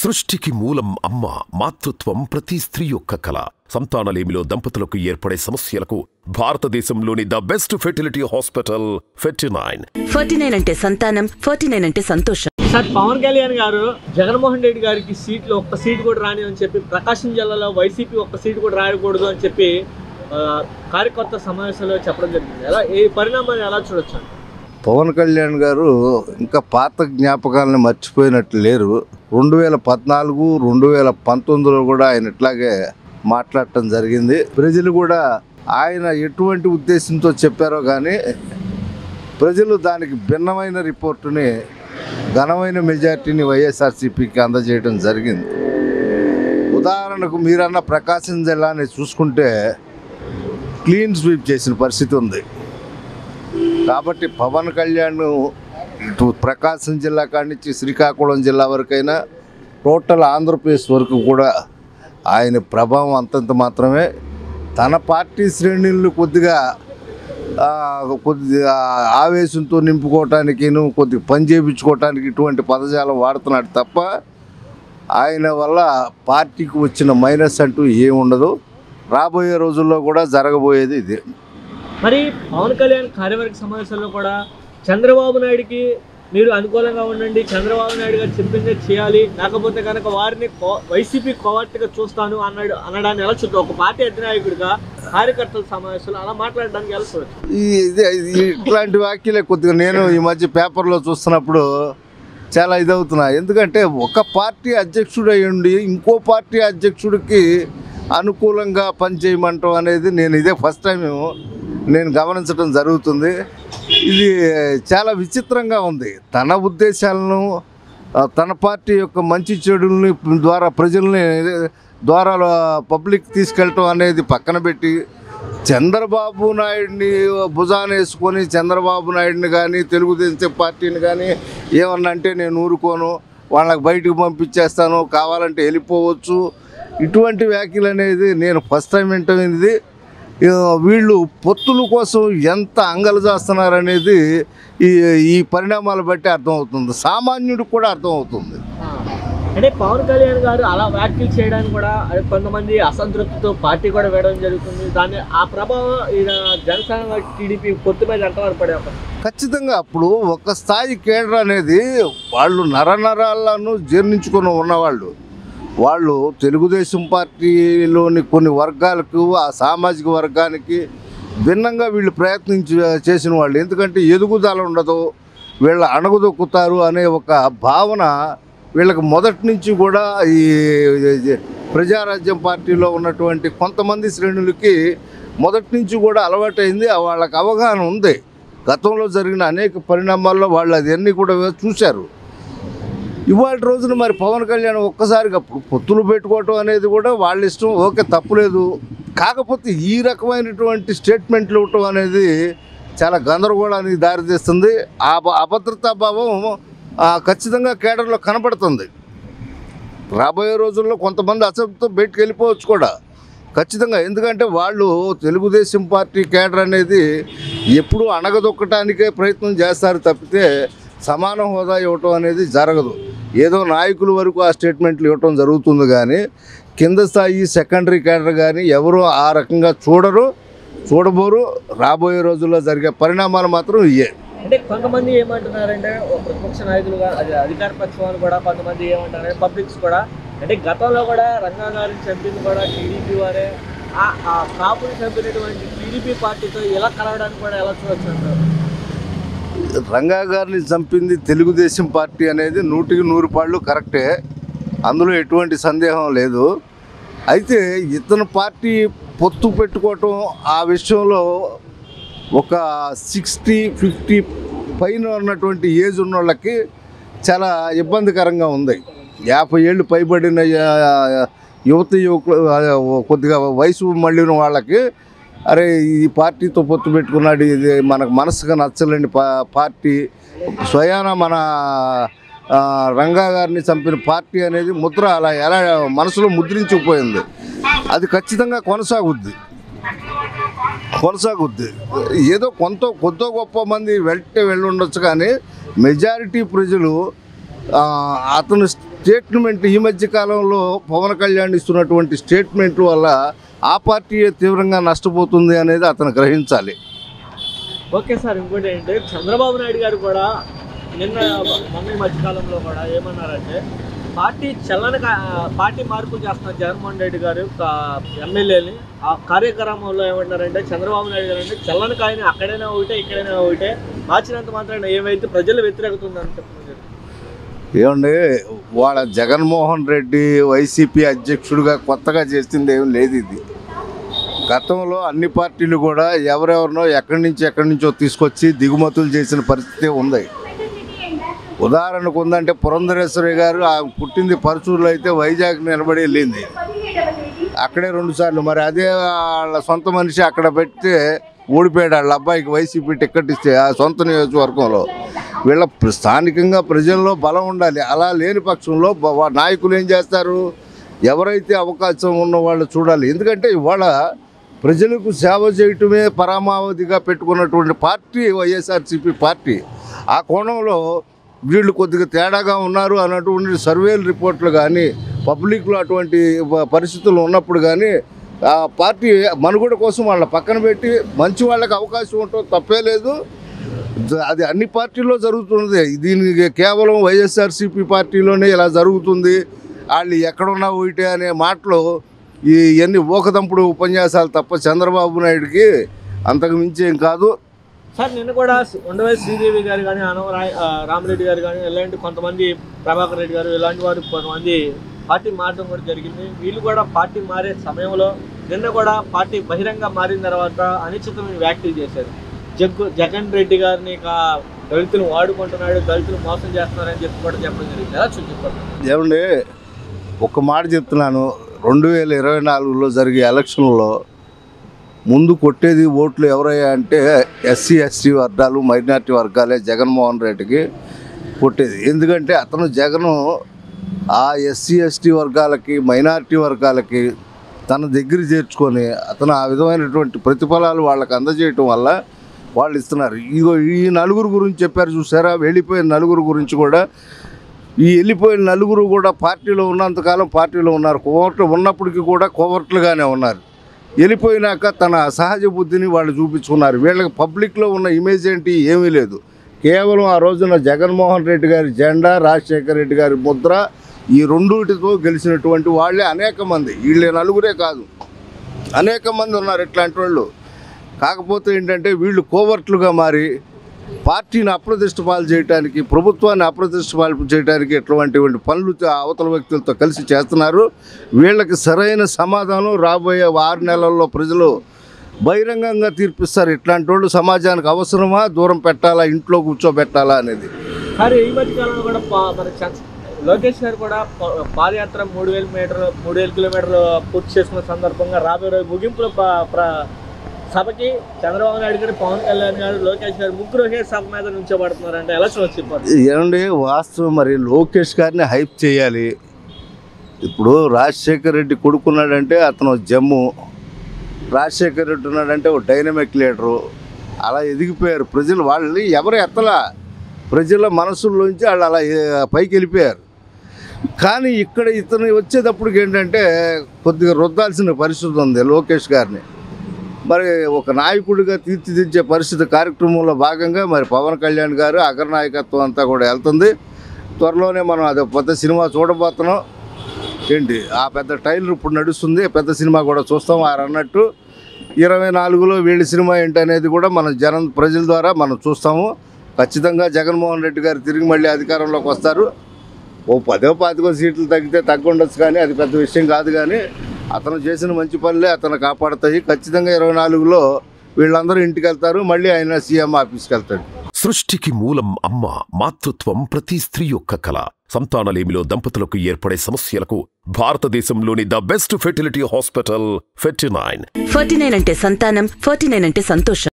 సృష్టికి మూలం అమ్మ మాతృత్వం ప్రతి స్త్రీ యొక్క కళ సంతానలేమిలో దంపతులకు ఏర్పడే సమస్యలకు భారతదేశంలోని the best fertility hospital Ferty9 forty nine అంటే సంతానం ఫార్టీ నైన్ అంటే సంతోషం సార్ పవన్ కళ్యాణ్ గారు జగన్మోహన్ రెడ్డి గారికి సీట్లు ఒక్క సీట్ కూడా రాని అని చెప్పి ప్రకాశం జిల్లాలో వైసీపీ ఒక్క సీట్ కూడా రాయకూడదు అని చెప్పి ఆ, కార్యకర్త సమావేశంలో చెప్పడం జరిగింది ఎలా ఈ పరిణామాన్ని ఎలా చూడొచ్చు పవన్ కళ్యాణ్ గారు ఇంకా పాత జ్ఞాపకాలను మర్చిపోయినట్లు లేరు రెండు వేల పద్నాలుగు రెండు వేల పంతొమ్మిదిలో కూడా ఆయన ఇట్లాగే మాట్లాడటం జరిగింది ప్రజలు కూడా ఆయన ఎటువంటి ఉద్దేశంతో చెప్పారో కానీ ప్రజలు దానికి భిన్నమైన రిపోర్టుని ఘనమైన మెజార్టీని వైఎస్ఆర్సీపీకి అందజేయడం జరిగింది ఉదాహరణకు మీరన్న ప్రకాశం జిల్లాని చూసుకుంటే క్లీన్ స్వీప్ చేసిన పరిస్థితి ఉంది కాబట్టి పవన్ కళ్యాణ్ ఇటు ప్రకాశం జిల్లా కాడి నుంచి శ్రీకాకుళం జిల్లా వరకైనా టోటల్ ఆంధ్రప్రదేశ్ వరకు కూడా ఆయన ప్రభావం అంతంత మాత్రమే తన పార్టీ శ్రేణులను కొద్దిగా ఆ, కొద్దిగా ఆవేశంతో నింపుకోవటానికి కొద్దిగా పని చేయించుకోవటానికి ఇటువంటి పదజాలం వాడుతున్నాడు తప్ప ఆయన వల్ల పార్టీకి వచ్చిన మైనస్ అంటూ ఏమి ఉండదు రాబోయే రోజుల్లో కూడా జరగబోయేది ఇదే మరి పవన్ కళ్యాణ్ కార్యవర్గ సమావేశంలో కూడా చంద్రబాబు నాయుడికి మీరు అనుకూలంగా ఉండండి చంద్రబాబు నాయుడు గారు చెప్పిందే చేయాలి లేకపోతే కనుక వారిని కో- వైసీపీ కోవర్ట్గా చూస్తాను అన్నాడు అనడాన్ని ఎలా చూద్దాం ఒక పార్టీ అధినాయకుడిగా కార్యకర్తల సమావేశంలో అలా మాట్లాడడానికి ఎలా చూడొచ్చు ఈ ఇదే ఈ ఇట్లాంటి వ్యాఖ్యలే కొద్దిగా నేను ఈ మధ్య పేపర్లో చూస్తున్నప్పుడు చాలా ఇదవుతున్నా ఎందుకంటే ఒక పార్టీ అధ్యక్షుడు అయ్యుండి ఇంకో పార్టీ అధ్యక్షుడికి అనుకూలంగా పనిచేయమంటాం అనేది నేను ఇదే ఫస్ట్ టైం నేను గమనించడం జరుగుతుంది ఇది చాలా విచిత్రంగా ఉంది తన ఉద్దేశాలను ఆ, తన పార్టీ యొక్క మంచి చెడుల్ని ద్వారా ప్రజల్ని ద్వారా పబ్లిక్ తీసుకెళ్ళటం అనేది పక్కన పెట్టి చంద్రబాబు నాయుడిని భుజాన వేసుకొని చంద్రబాబు నాయుడిని కానీ తెలుగుదేశం పార్టీని కానీ ఏమన్నా అంటే నేను ఊరుకోను వాళ్ళకి బయటకు పంపించేస్తాను కావాలంటే వెళ్ళిపోవచ్చు ఇటువంటి వ్యాఖ్యలు అనేది నేను ఫస్ట్ టైం వింటుంది ఆ, వీళ్ళు పొత్తుల కోసం ఎంత అంగలు చేస్తున్నారనేది ఈ ఈ పరిణామాలు బట్టి అర్థమవుతుంది సామాన్యుడికి కూడా అర్థమవుతుంది అంటే పవన్ కళ్యాణ్ గారు అలా వ్యాఖ్యలు చేయడానికి కూడా అది కొంతమంది అసంతృప్తితో పార్టీ కూడా వేయడం జరుగుతుంది దాన్ని ఆ ప్రభావం ఈయన జనసేన టీడీపీ పొత్తు మీద ఎంతవరకు పడే అవకాశం? ఖచ్చితంగా అప్పుడు ఒక స్థాయి కేడర్ అనేది వాళ్ళు నరనరాలను జీర్ణించుకొని ఉన్నవాళ్ళు వాళ్ళు తెలుగుదేశం పార్టీలోని కొన్ని వర్గాలకు ఆ సామాజిక వర్గానికి భిన్నంగా వీళ్ళు ప్రయత్నించి చేసిన వాళ్ళు ఎందుకంటే ఎదుగుదల ఉండదు వీళ్ళ అణగదొక్కుతారు అనే ఒక భావన వీళ్ళకి మొదటి నుంచి కూడా ఈ ఈ ప్రజారాజ్యం పార్టీలో ఉన్నటువంటి కొంతమంది శ్రేణులకి మొదటి నుంచి కూడా అలవాటైంది ఆ వాళ్ళకి అవగాహన ఉంది గతంలో జరిగిన అనేక పరిణామాల్లో వాళ్ళు అదన్నీ కూడా చూశారు ఇవాళ రోజున మరి పవన్ కళ్యాణ్ ఒక్కసారిగా పొ- పొత్తులు పెట్టుకోవటం అనేది కూడా వాళ్ళ ఇష్టం ఓకే తప్పులేదు కాకపోతే ఈ రకమైనటువంటి స్టేట్మెంట్లు ఇవ్వటం అనేది చాలా గందరగోళానికి దారితీస్తుంది ఆ భ- అభద్రతా భావం ఆ, ఖచ్చితంగా కేడర్లో కనపడుతుంది రాబోయే రోజుల్లో కొంతమంది అసంతో బయటకు వెళ్ళిపోవచ్చు కూడా ఖచ్చితంగా ఎందుకంటే వాళ్ళు తెలుగుదేశం పార్టీ కేడర్ అనేది ఎప్పుడూ అణగదొక్కటానికే ప్రయత్నం చేస్తారు తప్పితే సమాన హోదా ఇవ్వటం అనేది జరగదు ఏదో నాయకుల వరకు ఆ స్టేట్మెంట్లు ఇవ్వటం జరుగుతుంది కానీ కింద స్థాయి సెకండరీ కేడర్ కానీ ఎవరు ఆ రకంగా చూడరు చూడబోరు రాబోయే రోజుల్లో జరిగే పరిణామాలు మాత్రం ఇవే అంటే కొంతమంది ఏమంటున్నారంటే ఓ ప్రతిపక్ష నాయకులుగా అది అధికార పక్షం వాళ్ళు కూడా కొంతమంది ఏమంటారంటే పబ్లిక్స్ కూడా అంటే గతంలో కూడా రంగాగారిని చంపింది కూడా టీడీపీ వారే ఆ ఆ కాపుని చంపినటువంటి టీడీపీ పార్టీతో ఎలా కలవడానికి కూడా ఎలా చూడొచ్చు అంటారు రంగా గారిని చంపింది తెలుగుదేశం పార్టీ అనేది నూటికి నూరు పాళ్ళు కరెక్టే అందులో ఎటువంటి సందేహం లేదు అయితే ఇతను పార్టీ పొత్తు పెట్టుకోవటం ఆ విషయంలో ఒక సిక్స్టీ ఫిఫ్టీ పైన ఉన్నటువంటి ఏజ్ ఉన్న వాళ్ళకి చాలా ఇబ్బందికరంగా ఉంది యాభై ఏళ్ళు పైబడిన ఆ, యువతి యువకులు ఆ, కొద్దిగా వయసు మళ్ళిన వాళ్ళకి అరే ఈ పార్టీతో పొత్తు పెట్టుకున్నాడు ఇది మనకు మనసుగా నచ్చలేని పా పార్టీ స్వయాన మన ఆ, రంగా గారిని చంపిన పార్టీ అనేది ముద్ర అలా ఎలా మనసులో ముద్రించుకుపోయింది అది ఖచ్చితంగా కొనసాగుద్ది కొనసాగుద్ది ఏదో కొంత కొద్దో గొప్ప మంది వెళ్తే వెళ్ళి ఉండొచ్చు కానీ మెజారిటీ ప్రజలు ఆ, అతను స్టేట్మెంట్ ఈ మధ్య కాలంలో పవన్ కళ్యాణ్ ఇస్తున్నటువంటి స్టేట్మెంట్ వల్ల ఆ పార్టీ తీవ్రంగా నష్టపోతుంది అనేది అతను గ్రహించాలి ఓకే సార్ ఇంకోటి ఏంటంటే చంద్రబాబు నాయుడు గారు కూడా నిన్న మొన్న ఈ మధ్యకాలంలో కూడా ఏమన్నారంటే పార్టీ చలన కా- పార్టీ మార్పులు చేస్తున్న జగన్మోహన్ రెడ్డి గారు కా- ఎమ్మెల్యేని ఆ కార్యక్రమంలో ఏమంటారంటే చంద్రబాబు నాయుడు గారు అంటే చల్లని కాయని అక్కడైనా ఒకటే ఇక్కడైనా ఒకటే మార్చినంత మాత్రాన ఏమైతే ప్రజలు వ్యతిరేకత ఉందని చెప్తున్నారు ఏమండి వాళ్ళ జగన్మోహన్ రెడ్డి వైసీపీ అధ్యక్షుడిగా కొత్తగా చేసింది ఏం లేదు ఇది గతంలో అన్ని పార్టీలు కూడా ఎవరెవరినో ఎక్కడి నుంచి ఎక్కడి నుంచో తీసుకొచ్చి దిగుమతులు చేసిన పరిస్థితి ఉంది ఉదాహరణకు ఉందంటే పురంధరేశ్వరి గారు ఆ పుట్టింది పరచూరులో అయితే వైజాగ్ నిలబడి వెళ్ళింది అక్కడే రెండు సార్లు మరి అదే వాళ్ళ సొంత మనిషి అక్కడ పెడితే ఓడిపోయాడు వాళ్ళ అబ్బాయికి వైసీపీ టికెట్ ఇస్తే ఆ సొంత నియోజకవర్గంలో వీళ్ళ ప్ర- స్థానికంగా ప్రజల్లో బలం ఉండాలి అలా లేని పక్షంలో బ- వా- నాయకులు ఏం చేస్తారు ఎవరైతే అవకాశం ఉన్న వాళ్ళు చూడాలి ఎందుకంటే ఇవాళ ప్రజలకు సేవ చేయటమే పరమావధిగా పెట్టుకున్నటువంటి పార్టీ వైఎస్ఆర్సీపీ పార్టీ ఆ కోణంలో వీళ్ళు కొద్దిగా తేడాగా ఉన్నారు అన్నటువంటి సర్వేలు రిపోర్ట్లు కానీ పబ్లిక్లో అటువంటి ప- పరిస్థితులు ఉన్నప్పుడు కానీ ఆ పార్టీ మనుగడ కోసం వాళ్ళ పక్కన పెట్టి మంచి వాళ్ళకి అవకాశం ఉండటం తప్పే లేదు జ- అది అన్ని పార్టీల్లో జరుగుతున్నది దీనికి కేవలం వైఎస్ఆర్సీపీ పార్టీలోనే ఇలా జరుగుతుంది వాళ్ళు ఎక్కడున్నా ఒకటే అనే మాటలు ఈ ఎన్ని ఊకదంపుడు ఉపన్యాసాలు తప్ప చంద్రబాబు నాయుడికి అంతకు మించి ఏం కాదు సార్ నిన్న కూడా ఉండవల్లి శ్రీదేవి గారు కానీ అనవ రాయ్- ఆ, రామరెడ్డి గారు కానీ ఇలాంటి కొంతమంది ప్రభాకర్ రెడ్డి గారు ఇలాంటి వారు కొంతమంది పార్టీ మారడం కూడా జరిగింది వీళ్ళు కూడా పార్టీ మారే సమయంలో నిన్న కూడా పార్టీ బహిరంగ మారిన తర్వాత అనిశ్చితమైన వ్యాఖ్యలు చేశారు జగ్గు జగన్ రెడ్డి గారిని ఇక దళితులు వాడుకుంటున్నాడు దళితులు మోసం చేస్తున్నారని చెప్పి కూడా చెప్పడం జరిగింది ఎలా చూపించారు ఏమండి ఒక మాట చెప్తున్నాను రెండు వేల ఇరవై నాలుగులో జరిగే ఎలక్షన్లో ముందు కొట్టేది ఓట్లు ఎవరయ్యా అంటే ఎస్సీ ఎస్టీ వర్గాలు మైనార్టీ వర్గాలే జగన్మోహన్ రెడ్డికి కొట్టేది ఎందుకంటే అతను జగను ఆ ఎస్సీ ఎస్టీ వర్గాలకి మైనార్టీ వర్గాలకి తన దగ్గర చేర్చుకొని అతను ఆ విధమైనటువంటి ప్రతిఫలాలు వాళ్ళకి అందజేయటం వల్ల వాళ్ళు ఇస్తున్నారు ఇగో ఈ నలుగురు గురించి చెప్పారు చూసారా వెళ్ళిపోయిన నలుగురు గురించి కూడా ఈ వెళ్ళిపోయిన నలుగురు కూడా పార్టీలో ఉన్నంతకాలం పార్టీలో ఉన్నారు కోవర్ట్లు ఉన్నప్పటికీ కూడా కోవర్ట్లుగానే ఉన్నారు వెళ్ళిపోయినాక తన సహజ బుద్ధిని వాళ్ళు చూపించుకున్నారు వీళ్ళకి పబ్లిక్లో ఉన్న ఇమేజ్ ఏంటి ఏమీ లేదు కేవలం ఆ రోజున జగన్మోహన్ రెడ్డి గారి జెండా రాజశేఖర రెడ్డి గారి ముద్ర ఈ రెండుటితో గెలిచినటువంటి వాళ్ళే అనేక మంది వీళ్ళే నలుగురే కాదు అనేక మంది ఉన్నారు ఇట్లాంటి వాళ్ళు కాకపోతే ఏంటంటే వీళ్ళు కోవర్ట్లుగా మారి పార్టీని అప్రతిష్ట పాలు చేయడానికి ప్రభుత్వాన్ని అప్రతిష్ట పాలు చేయడానికి ఎటువంటి పనులు ఆ అవతల వ్యక్తులతో కలిసి చేస్తున్నారు వీళ్ళకి సరైన సమాధానం రాబోయే ఆరు నెలల్లో ప్రజలు బహిరంగంగా తీర్పిస్తారు ఇట్లాంటి వాళ్ళు సమాజానికి అవసరమా దూరం పెట్టాలా ఇంట్లో కూర్చోబెట్టాలా అనేది మరి ఈ మధ్య కాలంలో కూడా పా- మన చంద్ర- లోకేష్ గారు కూడా ప- పాదయాత్ర మూడు వేల మీటర్లు మూడు వేల కిలోమీటర్లు పూర్తి చేసుకున్న సందర్భంగా రాబోయే రోజు ముగింపులో ప్ర- ప్ర- సభకి చంద్రబాబు నాయుడు గారు పవన్ కళ్యాణ్ గారు లోకేష్ గారు ముగ్గురు ఒకే సభ మీద నుంచోబడుతున్నారంటే ఎలా చూడొచ్చు ఇప్పుడు ఏమండి వాస్తవం మరి లోకేష్ గారిని హైప్ చేయాలి ఇప్పుడు రాజశేఖర్ రెడ్డి కొడుకున్నాడంటే అతను జమ్ము రాజశేఖర్ రెడ్డి ఉన్నాడంటే ఒక డైనమిక్ లీడరు అలా ఎదిగిపోయారు ప్రజలు వాళ్ళని ఎవరు ఎత్తలా ప్రజల మనసుల్లోంచి వాళ్ళు అలా ఏ- పైకి వెళ్ళిపోయారు కానీ ఇక్కడ ఇతను వచ్చేటప్పటికి ఏంటంటే కొద్దిగా రుద్దాల్సిన పరిస్థితి ఉంది లోకేష్ గారిని మరి ఒక నాయకుడిగా తీర్చిదిద్దే పరిస్థితి కార్యక్రమంలో భాగంగా మరి పవన్ కళ్యాణ్ గారు అగ్రనాయకత్వం అంతా కూడా వెళ్తుంది త్వరలోనే మనం అది పెద్ద సినిమా చూడబోతున్నాం ఏంటి ఆ పెద్ద టైలర్ ఇప్పుడు నడుస్తుంది పెద్ద సినిమా కూడా చూస్తాం వారు అన్నట్టు ఇరవై నాలుగులో వీళ్ళ సినిమా ఏంటి అనేది కూడా మనం జనం ప్రజల ద్వారా మనం చూస్తాము ఖచ్చితంగా జగన్మోహన్ రెడ్డి గారు తిరిగి మళ్ళీ అధికారంలోకి వస్తారు ఓ పదో పాతికో సీట్లు తగ్గితే తగ్గుండొచ్చు కానీ అది పెద్ద విషయం కాదు కానీ అతను చేసిన మంచి పనులే అతను కాపాడుతాయి ఖచ్చితంగా ఇరవై నాలుగులో వీళ్ళందరూ ఇంటికి వెళ్తారు మళ్ళీ ఆయన సీఎం ఆఫీస్కి వెళ్తాడు సృష్టికి మూలం అమ్మ మాతృత్వం ప్రతి స్త్రీ యొక్క కళ సంతానలేమిలో దంపతులకు ఏర్పడే సమస్యలకు భారతదేశంలోని the best fertility hospital Ferty9 forty nine అంటే సంతానం ఫార్టీ నైన్ అంటే సంతోషం